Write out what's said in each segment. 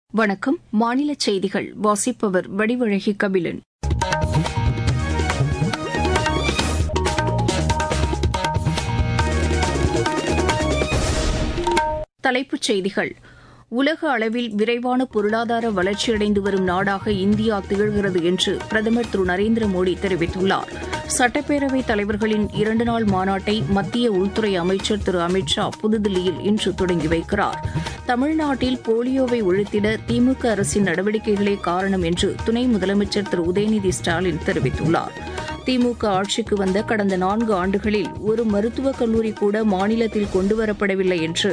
வணக்கம் மாநில செய்திகள் வாசிப்பவர் வடிவழகி கபிலன் தலைப்புச் செய்திகள் உலக அளவில் விரைவான பொருளாதார வளர்ச்சியடைந்து வரும் நாடாக இந்தியா திகழ்கிறது என்று பிரதமர் திரு நரேந்திர மோடி தெரிவித்துள்ளார் சட்டப்பேரவைத் தலைவர்களின் இரண்டு நாள் மாநாட்டை மத்திய உள்துறை அமைச்சர் திரு அமித் ஷா புதுதில்லியில் இன்று தொடங்கி வைக்கிறார் தமிழ்நாட்டில் போலியோவை ஒழித்திட திமுக அரசின் நடவடிக்கைகளே காரணம் என்று துணை முதலமைச்சர் திரு உதயநிதி ஸ்டாலின் தெரிவித்துள்ளார் திமுக ஆட்சிக்கு வந்த கடந்த நான்கு ஆண்டுகளில் ஒரு மருத்துவக் கல்லூரி கூட மாநிலத்தில் கொண்டுவரப்படவில்லை என்று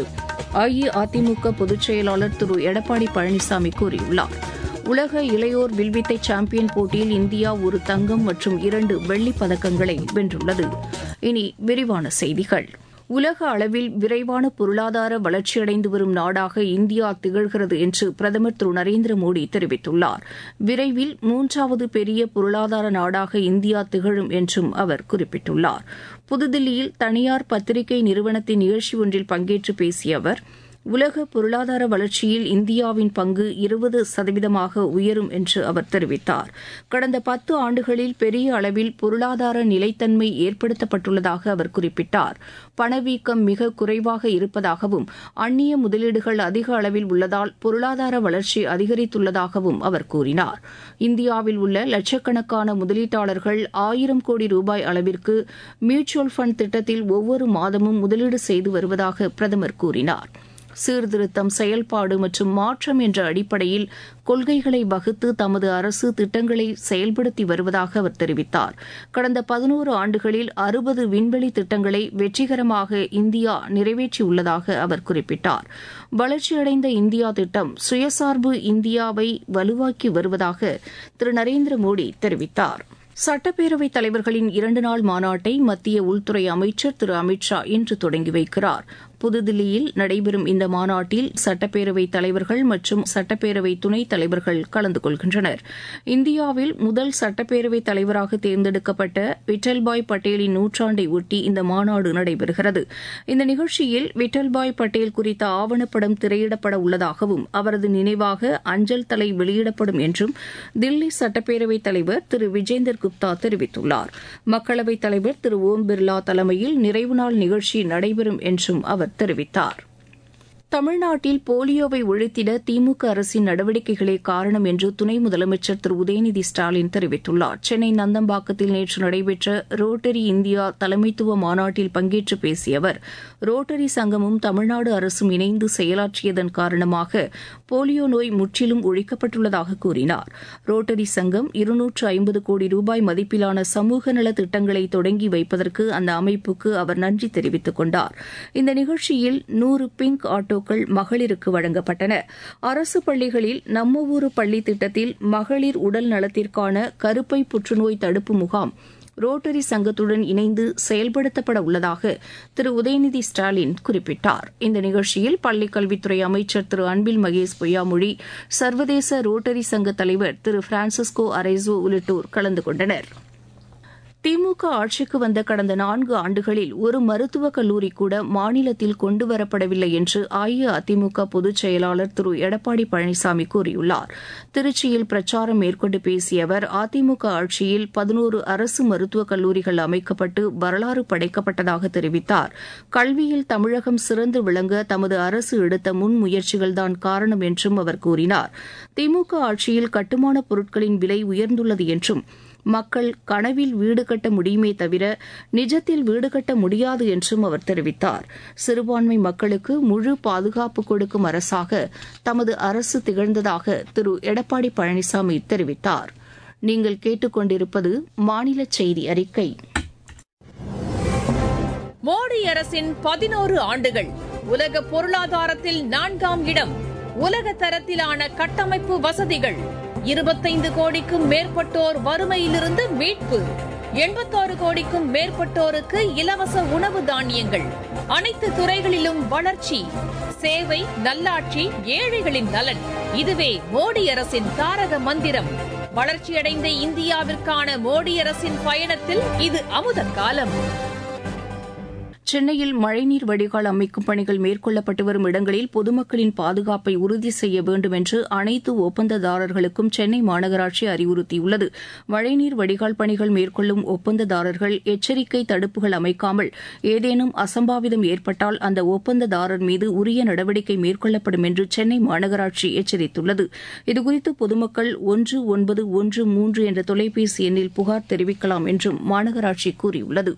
அஇஅதிமுக பொதுச் செயலாளர் திரு எடப்பாடி பழனிசாமி கூறியுள்ளார் உலக இளையோர் வில்வித்தை சாம்பியன் போட்டியில் இந்தியா ஒரு தங்கம் மற்றும் இரண்டு வெள்ளிப் பதக்கங்களை வென்றுள்ளது இனி விரிவான செய்திகள் உலக அளவில் விரைவான பொருளாதார வளர்ச்சியடைந்து வரும் நாடாக இந்தியா திகழ்கிறது என்று பிரதமர் திரு நரேந்திர மோடி தெரிவித்துள்ளார் விரைவில் மூன்றாவது பெரிய பொருளாதார நாடாக இந்தியா திகழும் என்றும் அவர் குறிப்பிட்டுள்ளார் புதுதில்லியில் தனியார் பத்திரிகை நிறுவனத்தின் நிகழ்ச்சி ஒன்றில் பங்கேற்று பேசிய அவர் உலக பொருளாதார வளர்ச்சியில் இந்தியாவின் பங்கு இருபது சதவீதமாக உயரும் என்று அவர் தெரிவித்தார் கடந்த பத்து ஆண்டுகளில் பெரிய அளவில் பொருளாதார நிலைத்தன்மை ஏற்படுத்தப்பட்டுள்ளதாக அவர் குறிப்பிட்டார் பணவீக்கம் மிக குறைவாக இருப்பதாகவும் அந்நிய முதலீடுகள் அதிக அளவில் உள்ளதால் பொருளாதார வளர்ச்சி அதிகரித்துள்ளதாகவும் அவர் கூறினார் இந்தியாவில் உள்ள லட்சக்கணக்கான முதலீட்டாளர்கள் ஆயிரம் கோடி ரூபாய் அளவிற்கு மியூச்சுவல் ஃபண்ட் திட்டத்தில் ஒவ்வொரு மாதமும் முதலீடு செய்து வருவதாக பிரதமர் கூறினார் சீர்திருத்தம் செயல்பாடு மற்றும் மாற்றம் என்ற அடிப்படையில் கொள்கைகளை வகுத்து தமது அரசு திட்டங்களை செயல்படுத்தி வருவதாக அவர் தெரிவித்தார் கடந்த பதினோரு ஆண்டுகளில் அறுபது விண்வெளி திட்டங்களை வெற்றிகரமாக இந்தியா நிறைவேற்றியுள்ளதாக அவர் குறிப்பிட்டார் வளர்ச்சியடைந்த இந்தியா திட்டம் சுயசார்பு இந்தியாவை வலுவாக்கி வருவதாக திரு நரேந்திர மோடி தெரிவித்தார் சட்டப்பேரவைத் தலைவர்களின் இரண்டு நாள் மாநாட்டை மத்திய உள்துறை அமைச்சர் திரு அமித் ஷா இன்று தொடங்கி வைக்கிறார் புதுதில்லியில் நடைபெறும் இந்த மாநாட்டில் சட்டப்பேரவைத் தலைவர்கள் மற்றும் சட்டப்பேரவை துணைத் தலைவர்கள் கலந்து கொள்கின்றனர் இந்தியாவில் முதல் சட்டப்பேரவைத் தலைவராக தேர்ந்தெடுக்கப்பட்ட விட்டல்பாய் பட்டேலின் நூற்றாண்டை ஒட்டி இந்த மாநாடு நடைபெறுகிறது இந்த நிகழ்ச்சியில் விட்டல்பாய் பட்டேல் குறித்த ஆவணப்படம் திரையிடப்பட உள்ளதாகவும் அவரது நினைவாக அஞ்சல் தலை வெளியிடப்படும் என்றும் தில்லி சட்டப்பேரவைத் தலைவர் திரு விஜேந்தர் குப்தா தெரிவித்துள்ளார் மக்களவைத் தலைவர் திரு ஓம் பிர்லா தலைமையில் நிறைவு நாள் நிகழ்ச்சி நடைபெறும் என்றும் அவர் அவர் தெரிவித்தார் தமிழ்நாட்டில் போலியோவை ஒழித்திட திமுக அரசின் நடவடிக்கைகளே காரணம் என்று துணை முதலமைச்சர் திரு உதயநிதி ஸ்டாலின் தெரிவித்துள்ளார் சென்னை நந்தம்பாக்கத்தில் நேற்று நடைபெற்ற ரோட்டரி இந்தியா தலைமைத்துவ மாநாட்டில் பங்கேற்று பேசிய அவர் ரோட்டரி சங்கமும் தமிழ்நாடு அரசும் இணைந்து செயலாற்றியதன் காரணமாக போலியோ நோய் முற்றிலும் ஒழிக்கப்பட்டுள்ளதாக கூறினார் ரோட்டரி சங்கம் இருநூற்று ஐம்பது கோடி ரூபாய் மதிப்பிலான சமூக நல திட்டங்களை தொடங்கி வைப்பதற்கு அந்த அமைப்புக்கு அவர் நன்றி தெரிவித்துக் கொண்டார் இந்த நிகழ்ச்சியில் நூறு பிங்க் ஆட்டோ ஆட்டோக்கள் மகளிருக்கு வழங்கப்பட்டன அரசு பள்ளிகளில் நம்ம ஊரு பள்ளி திட்டத்தில் மகளிர் உடல் நலத்திற்கான கருப்பை புற்றுநோய் தடுப்பு முகாம் ரோட்டரி சங்கத்துடன் இணைந்து செயல்படுத்தப்பட உள்ளதாக திரு உதயநிதி ஸ்டாலின் குறிப்பிட்டார் இந்த நிகழ்ச்சியில் பள்ளிக் கல்வித்துறை அமைச்சர் திரு அன்பில் மகேஷ் பொய்யாமொழி சர்வதேச ரோட்டரி சங்க தலைவர் திரு பிரான்சிஸ்கோ அரேசோ உள்ளிட்டோர் கலந்து கொண்டனா் திமுக ஆட்சிக்கு வந்த கடந்த நான்கு ஆண்டுகளில் ஒரு மருத்துவக் கல்லூரி கூட மாநிலத்தில் கொண்டுவரப்படவில்லை என்று அஇஅதிமுக பொதுச் செயலாளர் திரு எடப்பாடி பழனிசாமி கூறியுள்ளார் திருச்சியில் பிரச்சாரம் மேற்கொண்டு பேசிய அவர் அதிமுக ஆட்சியில் பதினோரு அரசு மருத்துவக் கல்லூரிகள் அமைக்கப்பட்டு வரலாறு படைக்கப்பட்டதாக தெரிவித்தார் கல்வியில் தமிழகம் சிறந்து விளங்க தமது அரசு எடுத்த முன்முயற்சிகள்தான் காரணம் என்றும் அவர் கூறினார் திமுக ஆட்சியில் கட்டுமானப் பொருட்களின் விலை உயர்ந்துள்ளது என்றும் மக்கள் கனவில் வீடு கட்ட முடியுமே தவிர நிஜத்தில் வீடு கட்ட முடியாது என்றும் அவர் தெரிவித்தார் சிறுபான்மை மக்களுக்கு முழு பாதுகாப்பு கொடுக்கும் அரசாக தமது அரசு திகழ்ந்ததாக திரு எடப்பாடி பழனிசாமி தெரிவித்தார் நீங்கள் கேட்டுக்கொண்டிருப்பது மாநில செய்தி அறிக்கை மோடி அரசின் பதினோரு ஆண்டுகள் உலக பொருளாதாரத்தில் நான்காம் இடம் உலக தரத்திலான கட்டமைப்பு வசதிகள் இருபத்தைந்து கோடிக்கும் மேற்பட்டோர் வறுமையிலிருந்து மீட்பு எண்பத்தாறு கோடிக்கும் மேற்பட்டோருக்கு இலவச உணவு தானியங்கள் அனைத்து துறைகளிலும் வளர்ச்சி சேவை நல்லாட்சி ஏழைகளின் நலன் இதுவே மோடி அரசின் தாரக மந்திரம் வளர்ச்சியடைந்த இந்தியாவிற்கான மோடி அரசின் பயணத்தில் இது அமுத காலம் சென்னையில் மழைநீர் வடிகால் அமைக்கும் பணிகள் மேற்கொள்ளப்பட்டு வரும் இடங்களில் பொதுமக்களின் பாதுகாப்பை உறுதி செய்ய வேண்டும் என்று அனைத்து ஒப்பந்ததாரர்களுக்கும் சென்னை மாநகராட்சி அறிவுறுத்தியுள்ளது மழைநீர் வடிகால் பணிகள் மேற்கொள்ளும் ஒப்பந்ததாரர்கள் எச்சரிக்கை தடுப்புகள் அமைக்காமல் ஏதேனும் அசம்பாவிதம் ஏற்பட்டால் அந்த ஒப்பந்ததாரர் மீது உரிய நடவடிக்கை மேற்கொள்ளப்படும் என்று சென்னை மாநகராட்சி எச்சரித்துள்ளது இதுகுறித்து பொதுமக்கள் ஒன்று ஒன்பது ஒன்று மூன்று என்ற தொலைபேசி எண்ணில் புகார் தெரிவிக்கலாம் என்றும் மாநகராட்சி கூறியுள்ளது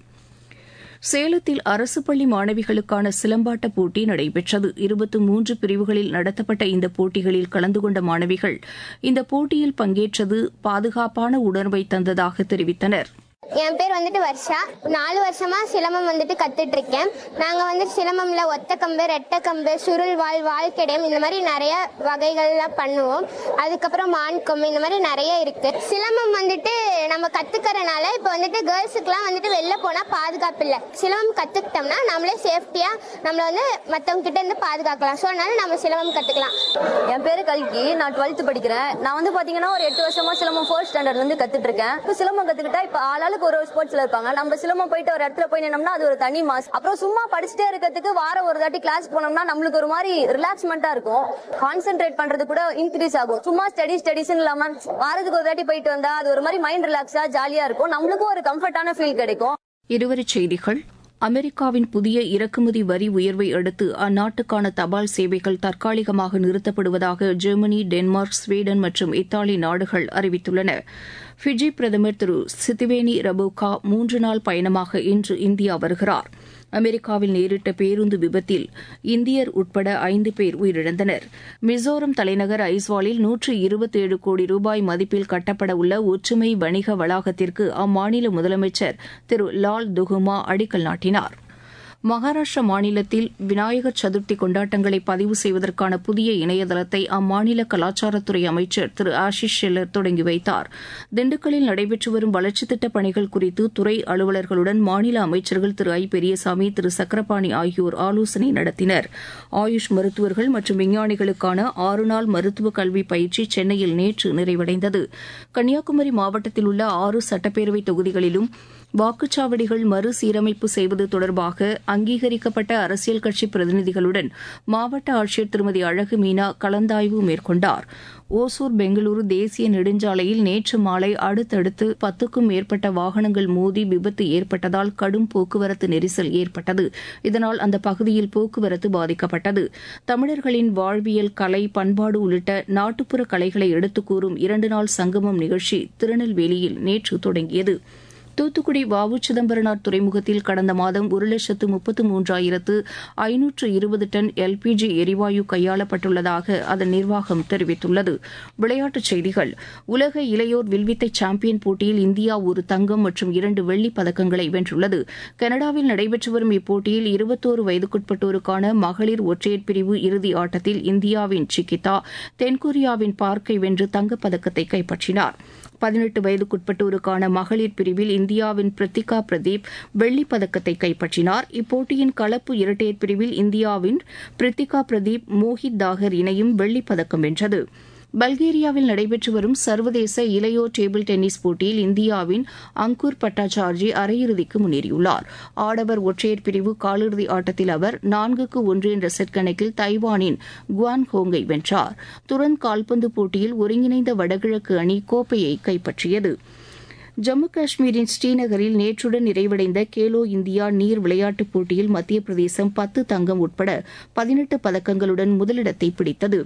சேலத்தில் அரசு பள்ளி மாணவிகளுக்கான சிலம்பாட்ட போட்டி நடைபெற்றது இருபத்து மூன்று பிரிவுகளில் நடத்தப்பட்ட இந்த போட்டிகளில் கலந்து கொண்ட மாணவிகள் இந்த போட்டியில் பங்கேற்றது பாதுகாப்பான உணர்வை தந்ததாக தெரிவித்தனர் என் பேர் வந்துட்டு வர்ஷா நாலு வருஷமா சிலம்பம் வந்துட்டு கத்துட்டு இருக்கேன் நாங்க வந்துட்டு சிலம்பம்ல ஒத்த கம்பு ரெட்டை கம்பு சுருள் வால் வாழ்க்கெடம் இந்த மாதிரி நிறைய வகைகள்லாம் பண்ணுவோம் அதுக்கப்புறம் மான் கொம்பு இந்த மாதிரி நிறைய இருக்கு சிலம்பம் வந்துட்டு நம்ம கத்துக்கறனால இப்போ வந்துட்டு கேர்ள்ஸுக்குலாம் வந்துட்டு வெளில போனா பாதுகாப்பு இல்லை சிலம்பம் கத்துக்கிட்டோம்னா நம்மளே சேஃப்டியா நம்மள வந்து மத்தவங்க கிட்ட இருந்து பாதுகாக்கலாம் ஸோ அதனால நம்ம சிலம்பம் கத்துக்கலாம் என் பேரு கல்கி நான் டுவெல்த் படிக்கிறேன் நான் வந்து பாத்தீங்கன்னா ஒரு எட்டு வருஷமா சிலம்பம் ஃபோர்த் ஸ்டாண்டர்ட் வந்து கத்துட்டு இருக்கேன் இப்போ சிலம்பம் கத்துக்கிட்டா இப்போ ஆளாளுக்கு ஒரு ஒரு ஸ்போர்ட்ஸ்ல இருப்பாங்க நம்ம சிலம்பம் போயிட்டு ஒரு இடத்துல போய் நின்னோம்னா அது ஒரு தனி மாஸ் அப்புறம் சும்மா படிச்சுட்டே இருக்கிறதுக்கு வாரம் ஒரு தாட்டி கிளாஸ் போனோம்னா நம்மளுக்கு ஒரு மாதிரி ரிலாக்ஸ்மெண்டா இருக்கும் கான்சென்ட்ரேட் பண்றது கூட இன்க்ரீஸ் ஆகும் சும்மா ஸ்டடி ஸ்டடிஸ் இல்லாம வாரத்துக்கு ஒரு தாட்டி போயிட்டு வந்தா அது ஒரு மாதிரி மைண்ட் ரிலாக்ஸா ஜாலியா இருக்கும் நம்மளுக்கும் ஒரு கம்ஃபர்டான ஃபீல் கிடைக்கும் இருவரிச் செய்திகள் அமெரிக்காவின் புதிய இறக்குமதி வரி உயர்வை அடுத்து அந்நாட்டுக்கான தபால் சேவைகள் தற்காலிகமாக நிறுத்தப்படுவதாக ஜெர்மனி டென்மார்க் ஸ்வீடன் மற்றும் இத்தாலி நாடுகள் அறிவித்துள்ளன ஃபிஜி பிரதமர் திரு சித்திவேனி ரபோகா மூன்று நாள் பயணமாக இன்று இந்தியா வருகிறார் அமெரிக்காவில் நேரிட்ட பேருந்து விபத்தில் இந்தியர் உட்பட ஐந்து பேர் உயிரிழந்தனர் மிசோரம் தலைநகர் ஐஸ்வாலில் நூற்று இருபத்தேழு கோடி ரூபாய் மதிப்பில் கட்டப்பட உள்ள ஒற்றுமை வணிக வளாகத்திற்கு அம்மாநில முதலமைச்சர் திரு லால் துகுமா அடிக்கல் நாட்டினார் மகாராஷ்டிரா மாநிலத்தில் விநாயகர் சதுர்த்தி கொண்டாட்டங்களை பதிவு செய்வதற்கான புதிய இணையதளத்தை அம்மாநில கலாச்சாரத்துறை அமைச்சர் திரு ஆஷிஷ் ஷெல்லர் தொடங்கி வைத்தார் திண்டுக்கல்லில் நடைபெற்று வரும் வளர்ச்சித் திட்டப் பணிகள் குறித்து துறை அலுவலர்களுடன் மாநில அமைச்சர்கள் திரு ஐ பெரியசாமி திரு சக்கரபாணி ஆகியோர் ஆலோசனை நடத்தினர் ஆயுஷ் மருத்துவர்கள் மற்றும் விஞ்ஞானிகளுக்கான ஆறு நாள் மருத்துவ கல்வி பயிற்சி சென்னையில் நேற்று நிறைவடைந்தது கன்னியாகுமரி மாவட்டத்தில் உள்ள ஆறு சட்டப்பேரவை தொகுதிகளிலும் வாக்குச்சாவடிகள் மறுசீரமைப்பு செய்வது தொடர்பாக அங்கீகரிக்கப்பட்ட அரசியல் கட்சி பிரதிநிதிகளுடன் மாவட்ட ஆட்சியர் திருமதி அழகு மீனா கலந்தாய்வு மேற்கொண்டார் ஓசூர் பெங்களூரு தேசிய நெடுஞ்சாலையில் நேற்று மாலை அடுத்தடுத்து பத்துக்கும் மேற்பட்ட வாகனங்கள் மோதி விபத்து ஏற்பட்டதால் கடும் போக்குவரத்து நெரிசல் ஏற்பட்டது இதனால் அந்த பகுதியில் போக்குவரத்து பாதிக்கப்பட்டது தமிழர்களின் வாழ்வியல் கலை பண்பாடு உள்ளிட்ட நாட்டுப்புற கலைகளை எடுத்துக் கூறும் இரண்டு நாள் சங்கமம் நிகழ்ச்சி திருநெல்வேலியில் நேற்று தொடங்கியது தூத்துக்குடி வாவு சிதம்பரனார் துறைமுகத்தில் கடந்த மாதம் ஒரு லட்சத்து முப்பத்து மூன்றாயிரத்து ஐநூற்று இருபது டன் எல்பிஜி எரிவாயு கையாளப்பட்டுள்ளதாக அதன் நிர்வாகம் தெரிவித்துள்ளது விளையாட்டுச் செய்திகள் உலக இளையோர் வில்வித்தை சாம்பியன் போட்டியில் இந்தியா ஒரு தங்கம் மற்றும் இரண்டு வெள்ளிப் பதக்கங்களை வென்றுள்ளது கனடாவில் நடைபெற்று வரும் இப்போட்டியில் இருபத்தோரு வயதுக்குட்பட்டோருக்கான மகளிர் ஒற்றையர் பிரிவு இறுதி ஆட்டத்தில் இந்தியாவின் சிக்கிதா தென்கொரியாவின் பார்க்கை வென்று தங்கப்பதக்கத்தை கைப்பற்றினார் பதினெட்டு வயதுக்குட்பட்டோருக்கான மகளிர் பிரிவில் இந்தியாவின் பிரத்திகா பிரதீப் வெள்ளிப் பதக்கத்தை கைப்பற்றினார் இப்போட்டியின் கலப்பு இரட்டையர் பிரிவில் இந்தியாவின் பிரித்திகா பிரதீப் மோஹித் தாகர் இணையும் வெள்ளிப் பதக்கம் வென்றது பல்கேரியாவில் நடைபெற்று வரும் சர்வதேச இளையோர் டேபிள் டென்னிஸ் போட்டியில் இந்தியாவின் அங்கூர் பட்டாச்சார்ஜி அரையிறுதிக்கு முன்னேறியுள்ளார் ஆடவர் ஒற்றையர் பிரிவு காலிறுதி ஆட்டத்தில் அவர் நான்குக்கு ஒன்று என்ற செட் கணக்கில் தைவானின் குவான் ஹோங்கை வென்றார் துரந்த் கால்பந்து போட்டியில் ஒருங்கிணைந்த வடகிழக்கு அணி கோப்பையை கைப்பற்றியது ஜம்மு காஷ்மீரின் ஸ்ரீநகரில் நேற்றுடன் நிறைவடைந்த கேலோ இந்தியா நீர் விளையாட்டுப் போட்டியில் மத்திய பிரதேசம் பத்து தங்கம் உட்பட பதினெட்டு பதக்கங்களுடன் முதலிடத்தை பிடித்தது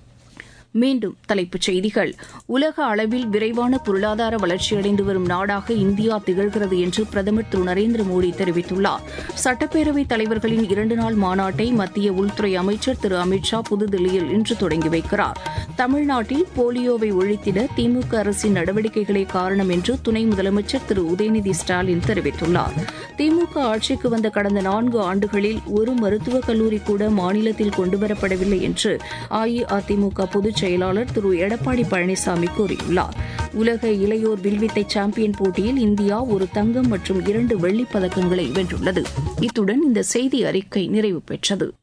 மீண்டும் தலைப்புச் செய்திகள் உலக அளவில் விரைவான பொருளாதார வளர்ச்சியடைந்து வரும் நாடாக இந்தியா திகழ்கிறது என்று பிரதமர் திரு நரேந்திர மோடி தெரிவித்துள்ளார் சட்டப்பேரவைத் தலைவர்களின் இரண்டு நாள் மாநாட்டை மத்திய உள்துறை அமைச்சர் திரு அமித் ஷா புதுதில்லியில் இன்று தொடங்கி வைக்கிறார் தமிழ்நாட்டில் போலியோவை ஒழித்திட திமுக அரசின் நடவடிக்கைகளே காரணம் என்று துணை முதலமைச்சர் திரு உதயநிதி ஸ்டாலின் தெரிவித்துள்ளார் திமுக ஆட்சிக்கு வந்த கடந்த நான்கு ஆண்டுகளில் ஒரு மருத்துவக் கல்லூரி கூட மாநிலத்தில் கொண்டுவரப்படவில்லை என்று அஇஅதிமுக பொதுச் செயலாளர் திரு எடப்பாடி பழனிசாமி கூறியுள்ளார் உலக இளையோர் வில்வித்தை சாம்பியன் போட்டியில் இந்தியா ஒரு தங்கம் மற்றும் இரண்டு வெள்ளிப் பதக்கங்களை வென்றுள்ளது இத்துடன் இந்த செய்தி அறிக்கை நிறைவு பெற்றது